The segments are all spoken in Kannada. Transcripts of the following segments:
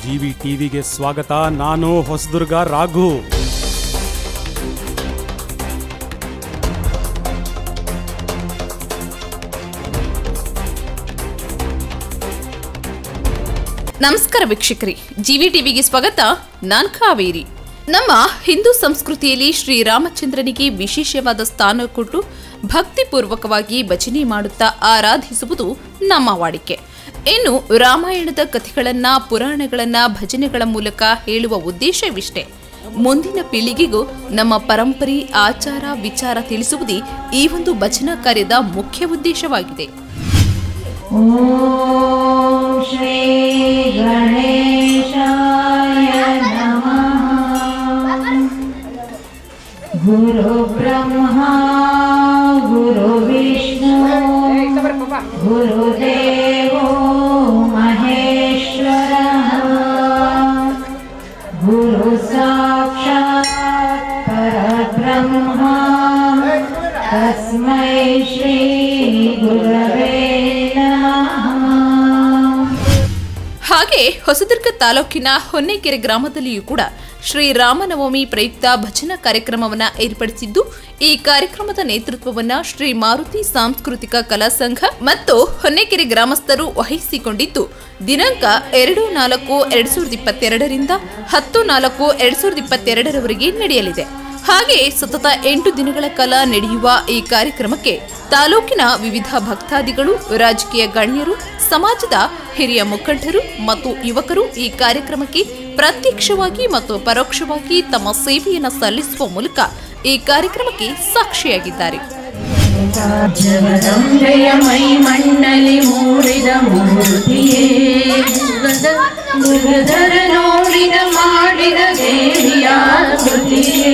ಜಿವಿ ಟಿವಿಗೆ ಸ್ವಾಗತ ನಾನು ಹೊಸದುರ್ಗ ರಾಘು ನಮಸ್ಕಾರ ವೀಕ್ಷಕರಿ ಜಿವಿ ಟಿವಿಗೆ ಸ್ವಾಗತ ನಾನ್ ಕಾವೇರಿ ನಮ್ಮ ಹಿಂದೂ ಸಂಸ್ಕೃತಿಯಲ್ಲಿ ಶ್ರೀರಾಮಚಂದ್ರನಿಗೆ ವಿಶೇಷವಾದ ಸ್ಥಾನ ಕೊಟ್ಟು ಭಕ್ತಿಪೂರ್ವಕವಾಗಿ ಭಜನೆ ಮಾಡುತ್ತಾ ಆರಾಧಿಸುವುದು ನಮ್ಮ ವಾಡಿಕೆ ಇನ್ನು ರಾಮಾಯಣದ ಕಥೆಗಳನ್ನ ಪುರಾಣಗಳನ್ನ ಭಜನೆಗಳ ಮೂಲಕ ಹೇಳುವ ಉದ್ದೇಶವಿಷ್ಟೇ ಮುಂದಿನ ಪೀಳಿಗೆಗೂ ನಮ್ಮ ಪರಂಪರೆ ಆಚಾರ ವಿಚಾರ ತಿಳಿಸುವುದೇ ಈ ಒಂದು ಭಜನಾ ಕಾರ್ಯದ ಮುಖ್ಯ ಉದ್ದೇಶವಾಗಿದೆ ॐ श्री गणेशाय नमः गुरुब्रह्मा गुरुविष्णु गुरुदेवो महेश्वरः गुरुसाक्षात् परब्रह्मा तस्मै श्रीगुरवे नमः ಹಾಗೆ ಹೊಸದುರ್ಗ ತಾಲೂಕಿನ ಹೊನ್ನೆಕೆರೆ ಗ್ರಾಮದಲ್ಲಿಯೂ ಕೂಡ ಶ್ರೀರಾಮನವಮಿ ಪ್ರಯುಕ್ತ ಭಜನಾ ಕಾರ್ಯಕ್ರಮವನ್ನ ಏರ್ಪಡಿಸಿದ್ದು ಈ ಕಾರ್ಯಕ್ರಮದ ನೇತೃತ್ವವನ್ನ ಶ್ರೀ ಮಾರುತಿ ಸಾಂಸ್ಕೃತಿಕ ಕಲಾ ಸಂಘ ಮತ್ತು ಹೊನ್ನೆಕೆರೆ ಗ್ರಾಮಸ್ಥರು ವಹಿಸಿಕೊಂಡಿದ್ದು ದಿನಾಂಕ ಎರಡು ನಾಲ್ಕು ಎರಡ್ ಸಾವಿರದ ಇಪ್ಪತ್ತೆರಡರಿಂದ ಹತ್ತು ನಾಲ್ಕು ಎರಡ್ ಸಾವಿರದ ಇಪ್ಪತ್ತೆರಡರವರೆಗೆ ನಡೆಯಲಿದೆ ಹಾಗೆ ಸತತ ಎಂಟು ದಿನಗಳ ಕಾಲ ನಡೆಯುವ ಈ ಕಾರ್ಯಕ್ರಮಕ್ಕೆ ತಾಲೂಕಿನ ವಿವಿಧ ಭಕ್ತಾದಿಗಳು ರಾಜಕೀಯ ಗಣ್ಯರು ಸಮಾಜದ ಹಿರಿಯ ಮುಖಂಡರು ಮತ್ತು ಯುವಕರು ಈ ಕಾರ್ಯಕ್ರಮಕ್ಕೆ ಪ್ರತ್ಯಕ್ಷವಾಗಿ ಮತ್ತು ಪರೋಕ್ಷವಾಗಿ ತಮ್ಮ ಸೇವೆಯನ್ನು ಸಲ್ಲಿಸುವ ಮೂಲಕ ಈ ಕಾರ್ಯಕ್ರಮಕ್ಕೆ ಸಾಕ್ಷಿಯಾಗಿದ್ದಾರೆ ಜಗದಂಬೆಯ ಮೈ ಮಣ್ಣಲ್ಲಿ ಮೂಡಿದ ಮೂರ್ತಿಯೇ ಮೃಗಧರ ನೋಡಿದ ಮಾಡಿದ ದೇವಿಯ ಕೃತಿಯೇ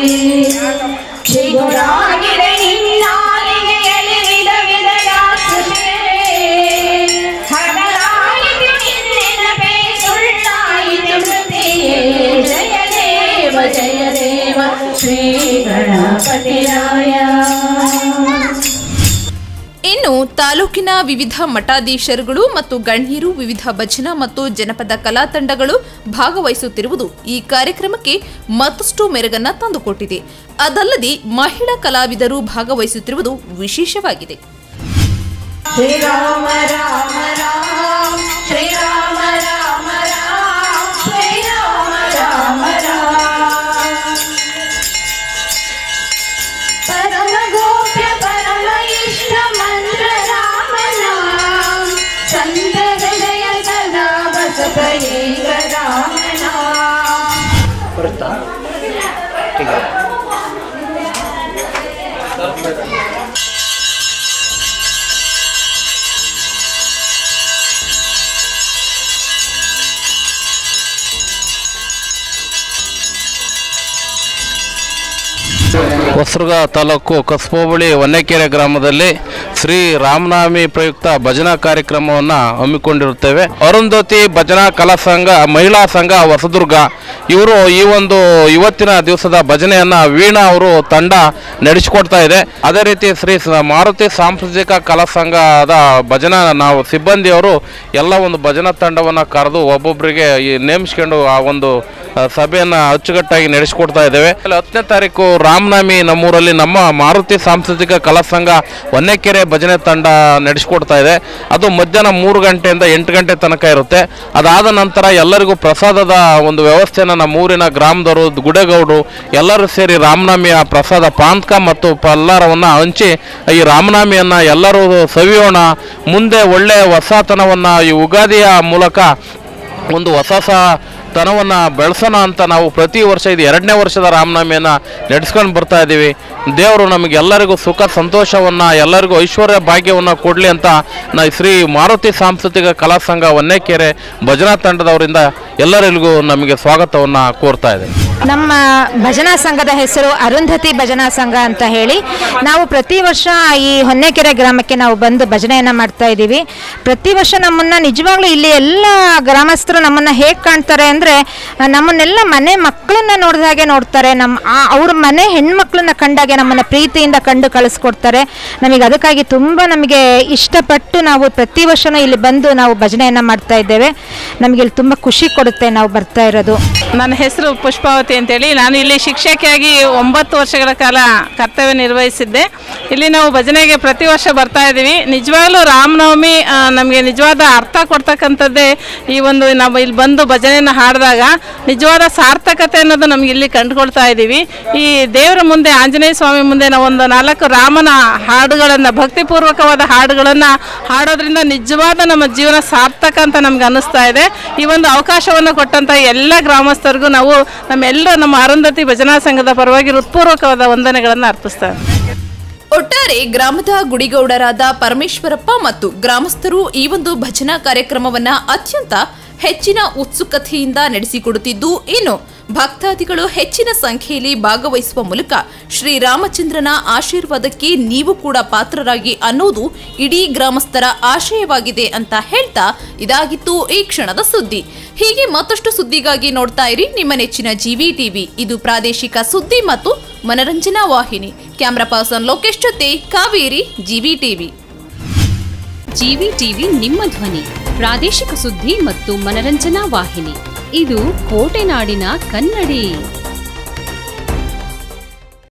ಚಿಗುರಾಗಿದೆ ನಿನ್ನಾಲಿಗೆಯಲ್ಲಿ ವಿಧ ವಿಧದ ಕೃಷೆ ಹಡಲಾಯಿತು ನಿನ್ನೆನಪೇ ಸುಳ್ಳಾಯಿತು ಕೃತಿಯೇ ಜಯ ದೇವ ಜಯ ದೇವ ಶ್ರೀ ಗಣಪತಿರಾಯ ಇನ್ನು ತಾಲೂಕಿನ ವಿವಿಧ ಮಠಾಧೀಶರುಗಳು ಮತ್ತು ಗಣ್ಯರು ವಿವಿಧ ಭಜನಾ ಮತ್ತು ಜನಪದ ಕಲಾ ತಂಡಗಳು ಭಾಗವಹಿಸುತ್ತಿರುವುದು ಈ ಕಾರ್ಯಕ್ರಮಕ್ಕೆ ಮತ್ತಷ್ಟು ಮೆರುಗನ್ನ ತಂದುಕೊಟ್ಟಿದೆ ಅದಲ್ಲದೆ ಮಹಿಳಾ ಕಲಾವಿದರು ಭಾಗವಹಿಸುತ್ತಿರುವುದು ವಿಶೇಷವಾಗಿದೆ ಶ್ರೀರಾಮ ರಾಮ ರಾಮ ಶ್ರೀರಾಮ ರಾಮ ರಾಮ ಶ್ರೀರಾಮ ರಾಮ ರಾಮ ಪರಮ ಗೋಪ್ಯ ಪರಮ ಇಷ್ಟ ಮಂತ್ರ ರಾಮ ನಾಮ ಚಂದ್ರ ಹೃದಯ ಸದಾ ಬಸವ ಏಕ ರಾಮ ನಾಮ ಬರುತ್ತಾ ठीक है ಹೊಸದುರ್ಗ ತಾಲೂಕು ಕಸ್ಬೋಬಳಿ ಹೊನ್ನೆಕೆರೆ ಗ್ರಾಮದಲ್ಲಿ ಶ್ರೀ ರಾಮನವಮಿ ಪ್ರಯುಕ್ತ ಭಜನಾ ಕಾರ್ಯಕ್ರಮವನ್ನು ಹಮ್ಮಿಕೊಂಡಿರುತ್ತೇವೆ ಅರುಂಧತಿ ಭಜನಾ ಕಲಾ ಸಂಘ ಮಹಿಳಾ ಸಂಘ ಹೊಸದುರ್ಗ ಇವರು ಈ ಒಂದು ಇವತ್ತಿನ ದಿವಸದ ಭಜನೆಯನ್ನ ವೀಣಾ ಅವರು ತಂಡ ನಡೆಸಿಕೊಡ್ತಾ ಇದೆ ಅದೇ ರೀತಿ ಶ್ರೀ ಸ- ಮಾರುತಿ ಸಾಂಸ್ಕೃತಿಕ ಕಲಾ ಸಂಘದ ಭಜನಾ ನಾವು ಸಿಬ್ಬಂದಿಯವರು ಎಲ್ಲ ಒಂದು ಭಜನಾ ತಂಡವನ್ನು ಕರೆದು ಒಬ್ಬೊಬ್ಬರಿಗೆ ಈ ನೇಮಿಸ್ಕೊಂಡು ಆ ಒಂದು ಆ, ಸಭೆಯನ್ನ ಅಚ್ಚುಕಟ್ಟಾಗಿ ನಡೆಸಿಕೊಡ್ತಾ ಇದ್ದೇವೆ ಆಮೇಲೆ ಹತ್ತನೇ ತಾರೀಕು ರಾಮನವಮಿ ನಮ್ಮೂರಲ್ಲಿ ನಮ್ಮ ಮಾರುತಿ ಸಾಂಸ್ಕೃತಿಕ ಕಲಾ ಸಂಘ ಹೊನ್ನೆಕೆರೆ ಭಜನೆ ತಂಡ ನಡೆಸಿಕೊಡ್ತಾ ಇದೆ ಅದು ಮಧ್ಯಾಹ್ನ ಮೂರು ಗಂಟೆಯಿಂದ ಎಂಟು ಗಂಟೆ ತನಕ ಇರುತ್ತೆ ಅದಾದ ನಂತರ ಎಲ್ಲರಿಗೂ ಪ್ರಸಾದದ ಒಂದು ವ್ಯವಸ್ಥೆನ ನಮ್ಮ ಊರಿನ ಗ್ರಾಮದವರು ಗುಡೇಗೌಡರು ಎಲ್ಲರೂ ಸೇರಿ ರಾಮನವಮಿಯ ಪ್ರಸಾದ ಪಾನ್ಕ ಮತ್ತು ಪಲ್ಲಾರವನ್ನು ಹಂಚಿ ಈ ರಾಮನವಮಿಯನ್ನ ಎಲ್ಲರೂ ಸವಿಯೋಣ ಮುಂದೆ ಒಳ್ಳೆಯ ಹೊಸತನವನ್ನು ಈ ಉಗಾದಿಯ ಮೂಲಕ ಒಂದು ಹೊಸ ಹೊಸ ತನವನ್ನು ಬೆಳೆಸೋಣ ಅಂತ ನಾವು ಪ್ರತಿ ವರ್ಷ ಇದು ಎರಡನೇ ವರ್ಷದ ರಾಮನವಮಿಯನ್ನು ನಡೆಸ್ಕೊಂಡು ಬರ್ತಾ ಇದ್ದೀವಿ ದೇವರು ನಮಗೆಲ್ಲರಿಗೂ ಸುಖ ಸಂತೋಷವನ್ನು ಎಲ್ಲರಿಗೂ ಐಶ್ವರ್ಯ ಭಾಗ್ಯವನ್ನು ಕೊಡಲಿ ಅಂತ ನಾ ಶ್ರೀ ಮಾರುತಿ ಸಾಂಸ್ಕೃತಿಕ ಕಲಾ ಸಂಘ ಹೊನ್ನೆಕೆರೆ ಭಜನಾ ತಂಡದವರಿಂದ ಎಲ್ಲರಿಗೂ ನಮಗೆ ಸ್ವಾಗತವನ್ನು ಕೋರ್ತಾ ಇದೆ ನಮ್ಮ ಭಜನಾ ಸಂಘದ ಹೆಸರು ಅರುಂಧತಿ ಭಜನಾ ಸಂಘ ಅಂತ ಹೇಳಿ ನಾವು ಪ್ರತಿ ವರ್ಷ ಈ ಹೊನ್ನೆಕೆರೆ ಗ್ರಾಮಕ್ಕೆ ನಾವು ಬಂದು ಭಜನೆಯನ್ನು ಮಾಡ್ತಾ ಇದ್ದೀವಿ ಪ್ರತಿ ವರ್ಷ ನಮ್ಮನ್ನು ನಿಜವಾಗ್ಲೂ ಇಲ್ಲಿ ಎಲ್ಲ ಗ್ರಾಮಸ್ಥರು ನಮ್ಮನ್ನು ಹೇಗೆ ಕಾಣ್ತಾರೆ ಅಂದರೆ ನಮ್ಮನ್ನೆಲ್ಲ ಮನೆ ಮಕ್ಕಳನ್ನ ನೋಡಿದ ಹಾಗೆ ನೋಡ್ತಾರೆ ನಮ್ಮ ಆ- ಅವ್ರ ಮನೆ ಹೆಣ್ಮಕ್ಳನ್ನ ಕಂಡಾಗೆ ನಮ್ಮನ್ನು ಪ್ರೀತಿಯಿಂದ ಕಂಡು ಕಳಿಸ್ಕೊಡ್ತಾರೆ ನಮಗೆ ಅದಕ್ಕಾಗಿ ತುಂಬ ನಮಗೆ ಇಷ್ಟಪಟ್ಟು ನಾವು ಪ್ರತಿ ವರ್ಷನೂ ಇಲ್ಲಿ ಬಂದು ನಾವು ಭಜನೆಯನ್ನು ಮಾಡ್ತಾ ಇದ್ದೇವೆ ನಮಗೆ ಇಲ್ಲಿ ತುಂಬ ಖುಷಿ ಕೊಡುತ್ತೆ ನಾವು ಬರ್ತಾ ಇರೋದು ನನ್ನ ಹೆಸರು ಪುಷ್ಪಾವತಿ ಅಂತೇಳಿ ನಾನು ಇಲ್ಲಿ ಶಿಕ್ಷಕಿಯಾಗಿ ಒಂಬತ್ತು ವರ್ಷಗಳ ಕಾಲ ಕರ್ತವ್ಯ ನಿರ್ವಹಿಸಿದ್ದೆ ಇಲ್ಲಿ ನಾವು ಭಜನೆಗೆ ಪ್ರತಿ ವರ್ಷ ಬರ್ತಾ ಇದ್ದೀವಿ ನಿಜವಾಗ್ಲೂ ರಾಮನವಮಿ ನಮಗೆ ನಿಜವಾದ ಅರ್ಥ ಕೊಡ್ತಕ್ಕಂಥದ್ದೇ ಈ ಒಂದು ನಾವು ಇಲ್ಲಿ ಬಂದು ಭಜನೆಯನ್ನು ಹಾಡಿದಾಗ ನಿಜವಾದ ಸಾರ್ಥಕತೆ ಅನ್ನೋದು ನಮ್ಗೆ ಇಲ್ಲಿ ಕಂಡುಕೊಳ್ತಾ ಇದ್ದೀವಿ ಈ ದೇವರ ಮುಂದೆ ಆಂಜನೇಯ ಸ್ವಾಮಿ ಮುಂದೆ ನಾವು ಒಂದು ನಾಲ್ಕು ರಾಮನ ಹಾಡುಗಳನ್ನು ಭಕ್ತಿಪೂರ್ವಕವಾದ ಹಾಡುಗಳನ್ನು ಹಾಡೋದ್ರಿಂದ ನಿಜವಾದ ನಮ್ಮ ಜೀವನ ಸಾರ್ಥಕ ಅಂತ ನಮ್ಗೆ ಅನ್ನಿಸ್ತಾ ಇದೆ ಈ ಒಂದು ಅವಕಾಶವನ್ನು ಕೊಟ್ಟಂತ ಎಲ್ಲ ಗ್ರಾಮಸ್ಥರಿಗೂ ನಾವು ನಮ್ಮೆಲ್ಲ ನಮ್ಮ ಅರುಂಧತಿ ಭಜನಾ ಸಂಘದ ಪರವಾಗಿ ಹೃತ್ಪೂರ್ವಕವಾದ ವಂದನೆಗಳನ್ನು ಅರ್ಪಿಸ್ತೇವೆ ಒಟ್ಟಾರೆ ಗ್ರಾಮದ ಗುಡಿಗೌಡರಾದ ಪರಮೇಶ್ವರಪ್ಪ ಮತ್ತು ಗ್ರಾಮಸ್ಥರು ಈ ಒಂದು ಭಜನಾ ಕಾರ್ಯಕ್ರಮವನ್ನ ಅತ್ಯಂತ ಹೆಚ್ಚಿನ ಉತ್ಸುಕತೆಯಿಂದ ನಡೆಸಿಕೊಡುತ್ತಿದ್ದು ಇನ್ನು ಭಕ್ತಾದಿಗಳು ಹೆಚ್ಚಿನ ಸಂಖ್ಯೆಯಲ್ಲಿ ಭಾಗವಹಿಸುವ ಮೂಲಕ ಶ್ರೀರಾಮಚಂದ್ರನ ಆಶೀರ್ವಾದಕ್ಕೆ ನೀವು ಕೂಡ ಪಾತ್ರರಾಗಿ ಅನ್ನೋದು ಇಡೀ ಗ್ರಾಮಸ್ಥರ ಆಶಯವಾಗಿದೆ ಅಂತ ಹೇಳ್ತಾ ಇದಾಗಿತ್ತು ಈ ಕ್ಷಣದ ಸುದ್ದಿ ಹೀಗೆ ಮತ್ತಷ್ಟು ಸುದ್ದಿಗಾಗಿ ನೋಡ್ತಾ ಇರಿ ನಿಮ್ಮ ನೆಚ್ಚಿನ ಜಿವಿ ಟಿವಿ ಇದು ಪ್ರಾದೇಶಿಕ ಸುದ್ದಿ ಮತ್ತು ಮನರಂಜನಾ ವಾಹಿನಿ ಕ್ಯಾಮ್ರಾ ಪರ್ಸನ್ ಲೋಕೇಶ್ ಜೊತೆ Kaveri GV TV GV TV ನಿಮ್ಮ ಧ್ವನಿ ಪ್ರಾದೇಶಿಕ ಸುದ್ದಿ ಮತ್ತು ಮನರಂಜನಾ ವಾಹಿನಿ ಇದು ಕೋಟೆನಾಡಿನ ಕನ್ನಡಿ